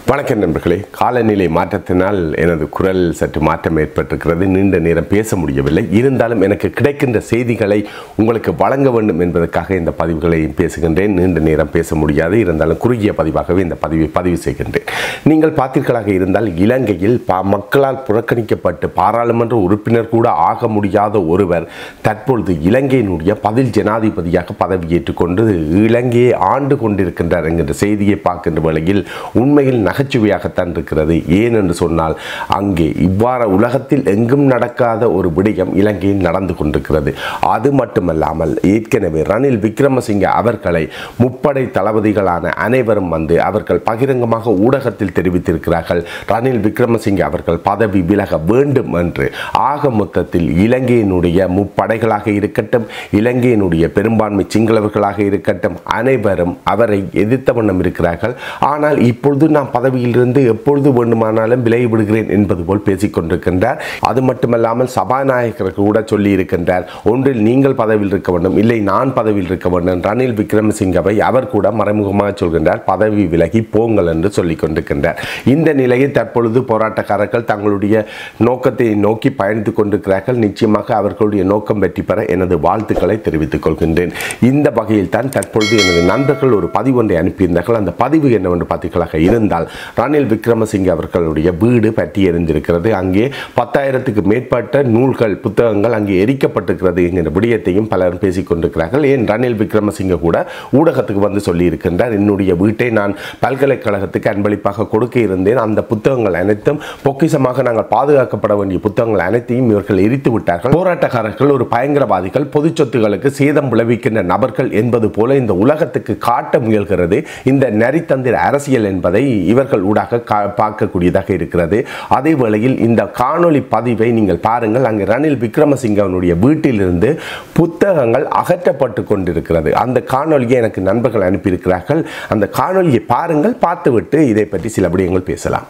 வணக்கம் நண்பர்களே காலநிலை மாற்றத்தினால் எனது குரல் சற்று மாற்றம் ஏற்பட்டிருக்கிறது நீண்ட நேரம் பேச முடியவில்லை இருந்தாலும் எனக்கு கிடைக்கின்ற செய்திகளை உங்களுக்கு வழங்க வேண்டும் என்பதற்காக இந்த பதிவுகளை பேசுகின்றேன் நீண்ட நேரம் பேச முடியாது இருந்தாலும் குறுகிய பதிவாகவே இந்த பதிவை பதிவு செய்கின்றேன் நீங்கள் பார்த்தீர்களாக இருந்தால் இலங்கையில் பா மக்களால் புறக்கணிக்கப்பட்டு பாராளுமன்ற உறுப்பினர் கூட ஆக முடியாத ஒருவர் தற்பொழுது இலங்கையினுடைய பதில் ஜனாதிபதியாக பதவியேற்றுக் கொண்டு இலங்கையை ஆண்டு கொண்டிருக்கின்றார் என்கின்ற செய்தியை பார்க்கின்ற வேளையில் உண்மையில் நகைச்சுவையாகத்தான் இருக்கிறது ஏன் என்று சொன்னால் அங்கே இவ்வாறு உலகத்தில் எங்கும் நடக்காத ஒரு விடயம் இலங்கையில் நடந்து கொண்டிருக்கிறது அது மட்டுமல்லாமல் ஏற்கனவே ரணில் விக்ரமசிங்க அவர்களை முப்படை தளபதிகளான அனைவரும் வந்து அவர்கள் பகிரங்கமாக ஊடகத்தில் தெரிவித்திருக்கிறார்கள் ரணில் விக்ரமசிங்க அவர்கள் பதவி விலக வேண்டும் என்று ஆக மொத்தத்தில் இலங்கையினுடைய முப்படைகளாக இருக்கட்டும் இலங்கையினுடைய பெரும்பான்மை சிங்களவர்களாக இருக்கட்டும் அனைவரும் அவரை எதிர்த்த வண்ணம் இருக்கிறார்கள் ஆனால் இப்பொழுது நான் பதவியிலிருந்து எப்பொழுது வேண்டுமானாலும் விலகி விடுகிறேன் என்பது போல் பேசிக் கொண்டிருக்கின்றார் அது மட்டுமல்லாமல் சபாநாயகர் கூட சொல்லி இருக்கின்றார் ஒன்றில் நீங்கள் பதவியில் இருக்க வேண்டும் இல்லை நான் பதவியில் இருக்க வேண்டும் ரணில் விக்ரமசிங்கவை அவர் கூட மறைமுகமாக சொல்கின்றார் பதவி விலகி போங்கள் என்று சொல்லிக் கொண்டிருக்கின்றார் இந்த நிலையில் தற்பொழுது போராட்டக்காரர்கள் தங்களுடைய நோக்கத்தை நோக்கி பயணித்துக் கொண்டிருக்கிறார்கள் நிச்சயமாக அவர்களுடைய நோக்கம் வெற்றி பெற எனது வாழ்த்துக்களை தெரிவித்துக் கொள்கின்றேன் இந்த வகையில் தான் தற்பொழுது எனது நண்பர்கள் ஒரு பதிவு ஒன்றை அனுப்பியிருந்தார்கள் அந்த பதிவு என்னவென்று பார்த்தீர்களாக இருந்தால் ரணில் விக்ரமசிங்க அவர்களுடைய வீடு பற்றி எரிந்திருக்கிறது அங்கே பத்தாயிரத்துக்கு மேற்பட்ட நூல்கள் புத்தகங்கள் அங்கே எரிக்கப்பட்டிருக்கிறது என்கிற விடயத்தையும் பலரும் பேசிக் கொண்டிருக்கிறார்கள் ஏன் ரணில் விக்ரமசிங்க கூட ஊடகத்துக்கு வந்து சொல்லி இருக்கின்றார் என்னுடைய வீட்டை நான் பல்கலைக்கழகத்துக்கு அன்பளிப்பாக கொடுக்க இருந்தேன் அந்த புத்தகங்கள் அனைத்தும் பொக்கிசமாக நாங்கள் பாதுகாக்கப்பட வேண்டிய புத்தகங்கள் அனைத்தையும் இவர்கள் எரித்து விட்டார்கள் போராட்டக்காரர்கள் ஒரு பயங்கரவாதிகள் பொது சொத்துகளுக்கு சேதம் விளைவிக்கின்ற நபர்கள் என்பது போல இந்த உலகத்துக்கு காட்ட முயல்கிறது இந்த நரித்தந்திர அரசியல் என்பதை இவர்கள் ஊடாக கா- பார்க்கக்கூடியதாக இருக்கிறது அதே வேளையில் இந்த காணொளி பதிவை நீங்கள் பாருங்கள் அங்கே ரணில் விக்ரமசிங்கவனுடைய வீட்டிலிருந்து புத்தகங்கள் அகற்றப்பட்டு கொண்டிருக்கிறது அந்த காணொளியை எனக்கு நண்பர்கள் அனுப்பியிருக்கிறார்கள் அந்த காணொளியை பாருங்கள் பார்த்துவிட்டு இதை பற்றி சில விடயங்கள் பேசலாம்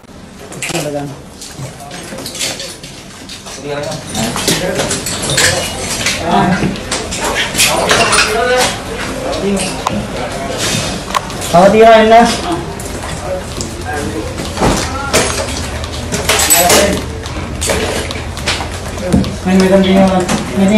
அவதியா என்ன ini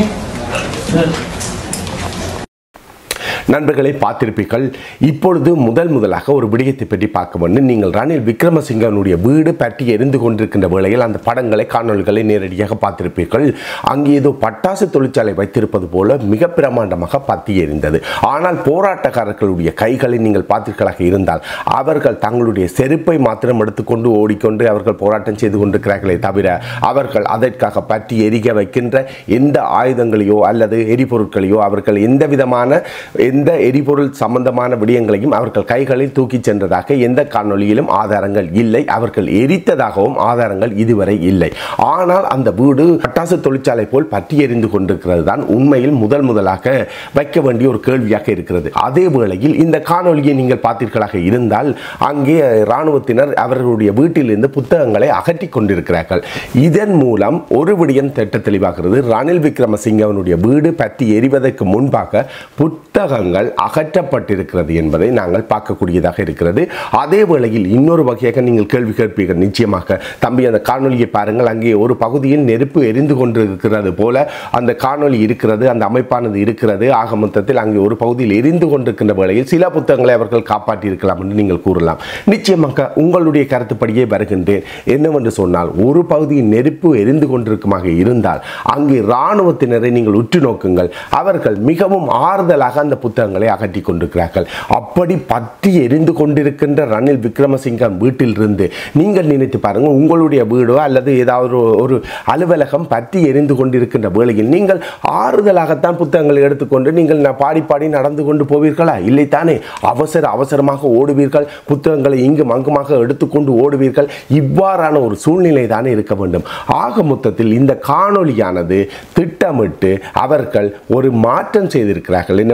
நண்பர்களை பார்த்திருப்பீர்கள் இப்பொழுது முதல் முதலாக ஒரு விடயத்தை பற்றி பார்க்க வேண்டும் நீங்கள் ரணில் விக்ரமசிங்கனுடைய வீடு பற்றி எரிந்து கொண்டிருக்கின்ற வேளையில் அந்த படங்களை காணொளிகளை நேரடியாக பார்த்திருப்பீர்கள் அங்கே ஏதோ பட்டாசு தொழிற்சாலை வைத்திருப்பது போல மிக பிரமாண்டமாக பற்றி எரிந்தது ஆனால் போராட்டக்காரர்களுடைய கைகளை நீங்கள் பார்த்தீர்களாக இருந்தால் அவர்கள் தங்களுடைய செருப்பை மாத்திரம் எடுத்துக்கொண்டு ஓடிக்கொண்டு அவர்கள் போராட்டம் செய்து கொண்டிருக்கிறார்களே தவிர அவர்கள் அதற்காக பற்றி எரிக்க வைக்கின்ற எந்த ஆயுதங்களையோ அல்லது எரிபொருட்களையோ அவர்கள் எந்த விதமான எந்த எரிபொருள் சம்பந்தமான விடயங்களையும் அவர்கள் கைகளில் தூக்கிச் சென்றதாக எந்த காணொளியிலும் ஆதாரங்கள் இல்லை அவர்கள் எரித்ததாகவும் ஆதாரங்கள் இதுவரை இல்லை ஆனால் அந்த வீடு பட்டாசு தொழிற்சாலை போல் பற்றி எரிந்து கொண்டிருக்கிறது தான் உண்மையில் முதல் முதலாக வைக்க வேண்டிய ஒரு கேள்வியாக இருக்கிறது அதே வேளையில் இந்த காணொளியை நீங்கள் பார்த்தீர்களாக இருந்தால் அங்கே இராணுவத்தினர் அவர்களுடைய வீட்டிலிருந்து புத்தகங்களை அகற்றி கொண்டிருக்கிறார்கள் இதன் மூலம் ஒரு விடயம் திட்ட தெளிவாகிறது ரணில் விக்ரமசிங்கவனுடைய வீடு பற்றி எரிவதற்கு முன்பாக புத்தகங்கள் அகற்றப்பட்டிருக்கிறது என்பதை நாங்கள் பார்க்கக்கூடியதாக இருக்கிறது அதே வேளையில் இன்னொரு வகையாக நீங்கள் கேள்வி கேட்பீர்கள் நிச்சயமாக தம்பி அந்த காணொளியை பாருங்கள் அங்கே ஒரு பகுதியில் நெருப்பு எரிந்து கொண்டிருக்கிறது போல அந்த காணொளி இருக்கிறது அந்த அமைப்பானது இருக்கிறது ஆக மொத்தத்தில் அங்கே ஒரு பகுதியில் எரிந்து கொண்டிருக்கின்ற வேளையில் சில புத்தகங்களை அவர்கள் காப்பாற்றி இருக்கலாம் என்று நீங்கள் கூறலாம் நிச்சயமாக உங்களுடைய கருத்துப்படியே வருகின்றேன் என்னவென்று சொன்னால் ஒரு பகுதியில் நெருப்பு எரிந்து கொண்டிருக்குமாக இருந்தால் அங்கே இராணுவத்தினரை நீங்கள் உற்று நோக்குங்கள் அவர்கள் மிகவும் ஆறுதலாக அந்த புத்தகங்களை அகற்றி கொண்டிருக்கிறார்கள் அப்படி பற்றி எரிந்து கொண்டிருக்கின்ற ரணில் விக்ரமசிங்கம் வீட்டிலிருந்து நீங்கள் நினைத்து பாருங்கள் உங்களுடைய வீடோ அல்லது ஏதாவது ஒரு- ஒரு அலுவலகம் பற்றி எரிந்து கொண்டிருக்கின்ற வேளையில் நீங்கள் ஆறுதலாகத்தான் புத்தகங்களை எடுத்துக்கொண்டு நீங்கள் ந- பாடி பாடி நடந்து கொண்டு போவீர்களா இல்லைத்தானே அவசர அவசரமாக ஓடுவீர்கள் புத்தகங்களை இங்கும் அங்குமாக எடுத்துக்கொண்டு ஓடுவீர்கள் இவ்வாறான ஒரு சூழ்நிலை தானே இருக்க வேண்டும் ஆக மொத்தத்தில் இந்த காணொளியானது திட்டமிட்டு அவர்கள் ஒரு மாற்றம் செய்திருக்கிறார்கள் என்னவென்று சொன்னால்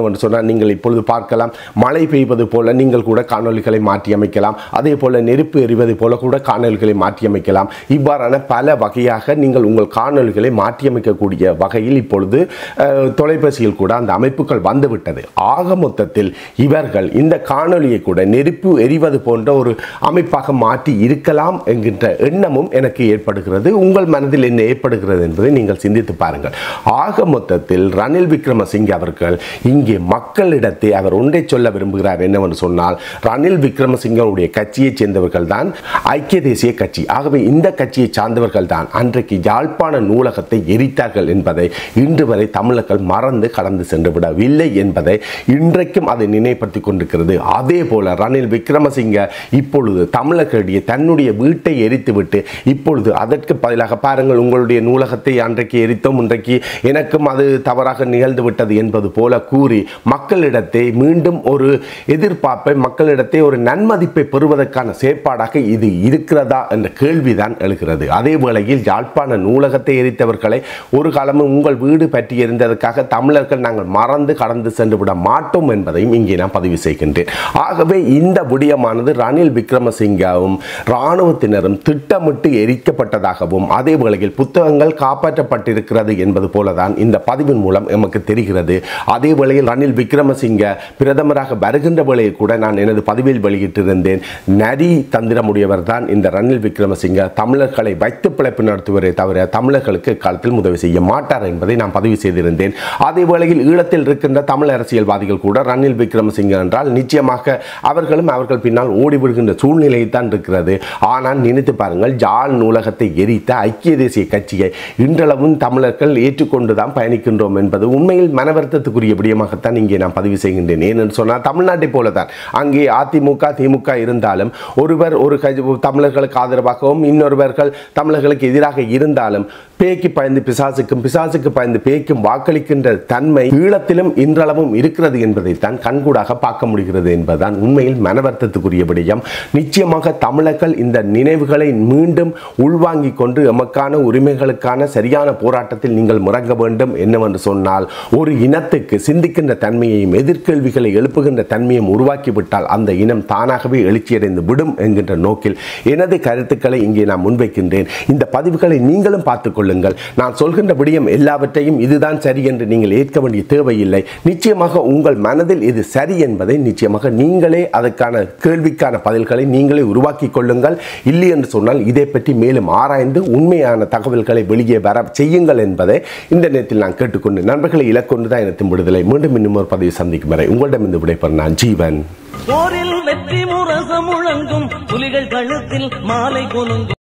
நீங்கள் இப்பொழுது பார்க்கலாம் மழை பெய்வது போல நீங்கள் கூட காணொலிகளை மாற்றி அமைக்கலாம் அதே போல நெருப்பு எறிவது போல கூட காணொலிகளை மாற்றி அமைக்கலாம் இவ்வாறான பல வகையாக நீங்கள் உங்கள் காணொலிகளை மாற்றியமைக்கக்கூடிய வகையில் இப்பொழுது அஹ், தொலைபேசியில் கூட அந்த அமைப்புகள் வந்துவிட்டது ஆக மொத்தத்தில் இவர்கள் இந்த காணொலியை கூட நெருப்பு எரிவது போன்ற ஒரு அமைப்பாக மாற்றி இருக்கலாம் என்கின்ற எண்ணமும் எனக்கு ஏற்படுகிறது உங்கள் மனதில் என்ன ஏற்படுகிறது என்பதை நீங்கள் சிந்தித்து பாருங்கள் ஆக மொத்தத்தில் ரணில் விக்ரமசிங்கே அவர்கள் இங்கே மக்களிடத்தை அவர் ஒன்றை சொல்ல விரும்புகிறார் என்னவென்று சொன்னால் ரணில் விக்ரமசிங்கனுடைய கட்சியைச் சேர்ந்தவர்கள் தான் ஐக்கிய தேசிய கட்சி ஆகவே இந்த கட்சியை சார்ந்தவர்கள் தான் அன்றைக்கு யாழ்ப்பாண நூலகத்தை எரித்தார்கள் என்பதை இன்று வரை தமிழர்கள் மறந்து கடந்து சென்று விடவில்லை என்பதை இன்றைக்கும் அதை நினைப்படுத்திக் கொண்டிருக்கிறது அதே போல ரணில் விக்ரமசிங்க இப்பொழுது தமிழர்களிடையே தன்னுடைய வீட்டை எரித்துவிட்டு இப்பொழுது அதற்கு பதிலாக பாருங்கள் உங்களுடைய நூலகத்தை அன்றைக்கு எரித்தோம் இன்றைக்கு எனக்கும் அது தவறாக நிகழ்ந்து விட்டது என்பது போல கூறி மக்களிடத்தை மீண்டும் ஒரு எதிர்பார்ப்பை மக்களிடத்தை ஒரு நன்மதிப்பை பெறுவதற்கான செயற்பாடாக இது இருக்கிறதா என்ற கேள்விதான் எழுகிறது அதே வேளையில் யாழ்ப்பாண நூலகத்தை எரித்தவர்களை ஒரு காலமும் உங்கள் வீடு பற்றி எரிந்ததற்காக தமிழர்கள் நாங்கள் மறந்து கடந்து சென்று விட மாட்டோம் என்பதையும் இங்கே நான் பதிவு செய்கின்றேன் ஆகவே இந்த விடயமானது ரணில் விக்ரமசிங்கவும் இராணுவத்தினரும் திட்டமிட்டு எரிக்கப்பட்டதாகவும் அதே வேளையில் புத்தகங்கள் காப்பாற்றப்பட்டிருக்கிறது என்பது போலதான் இந்த பதிவின் மூலம் எமக்கு தெரிகிறது அதே வேளையில் ரணில் விக்ரமசிங்க பிரதமராக வருகின்ற வேளையை கூட நான் எனது பதிவில் வெளியிட்டிருந்தேன் நரி தந்திரமுடையவர் தான் இந்த ரணில் விக்ரமசிங்க தமிழர்களை வைத்து பிழைப்பு நடத்துவரே தவிர தமிழர்களுக்கு காலத்தில் உதவி செய்ய மாட்டார் என்பதை நான் பதிவு செய்திருந்தேன் அதே வேளையில் ஈழத்தில் இருக்கின்ற தமிழ் அரசியல்வாதிகள் கூட ரணில் விக்ரமசிங்க என்றால் நிச்சயமாக அவர்களும் அவர்கள் பின்னால் ஓடிவிடுகின்ற சூழ்நிலை தான் இருக்கிறது ஆனால் நினைத்து பாருங்கள் ஜாழ் நூலகத்தை எரித்த ஐக்கிய தேசிய கட்சியை இன்றளவும் தமிழர்கள் ஏற்றுக்கொண்டுதான் பயணிக்கின்றோம் என்பது உண்மையில் மனவருத்தத்துக்குரிய விடயமாகத்தான் இங்கே நான் பதிவு செய்கின்றேன் ஏனென்று சொன்னால் தமிழ்நாட்டை போலதான் அங்கே அதிமுக திமுக இருந்தாலும் ஒருவர் ஒரு கட்சி- தமிழர்களுக்கு ஆதரவாகவும் இன்னொருவர்கள் தமிழர்களுக்கு எதிராக இருந்தாலும் பேய்க்கு பயந்து பிசாசுக்கும் பிசாசுக்கு பயந்து பேய்க்கும் வாக்களிக்கின்ற தன்மை ஈழத்திலும் இன்றளவும் இருக்கிறது என்பதைத்தான் கண்கூடாக பார்க்க முடிகிறது என்பதுதான் உண்மையில் மனவர்த்தத்துக்குரிய விடயம் நிச்சயமாக தமிழர்கள் இந்த நினைவுகளை மீண்டும் உள்வாங்கிக் கொண்டு எமக்கான உரிமைகளுக்கான சரியான போராட்டத்தில் நீங்கள் முறங்க வேண்டும் என்னவென்று சொன்னால் ஒரு இனத்துக்கு சிந்திக்கின்ற தன்மையையும் எதிர்கேள்விகளை எழுப்புகின்ற தன்மையும் உருவாக்கிவிட்டால் அந்த இனம் தானாகவே எழுச்சியடைந்து விடும் என்கின்ற நோக்கில் எனது கருத்துக்களை இங்கே நான் முன்வைக்கின்றேன் இந்த பதிவுகளை நீங்களும் பார்த்துக் கொள்ளுங்கள் நான் சொல்கின்ற விடயம் எல்லாவற்றையும் இதுதான் சரி என்று நீங்கள் ஏற்க வேண்டிய தேவையில்லை நிச்சயமாக உங்கள் மனதில் இது சரி என்பதை நிச்சயமாக நீங்களே அதற்கான கேள்விக்கான பதில்களை நீங்களே உருவாக்கி கொள்ளுங்கள் இல்லை என்று சொன்னால் இதை பற்றி மேலும் ஆராய்ந்து உண்மையான தகவல்களை வெளியே வர செய்யுங்கள் என்பதை இந்த நேரத்தில் நான் கேட்டுக்கொண்டு நண்பர்களை இலக்கொண்டு தான் எனத்தின் விடுதலை மீண்டும் இன்னும் ஒரு பதிவு சந்திக்கும் வரை உங்களிடம் இந்த விடைபெற நான் ஜீவன் போரில் வெற்றி முரசம் முழங்கும் புலிகள் கழுத்தில் மாலை கொலுங்கும்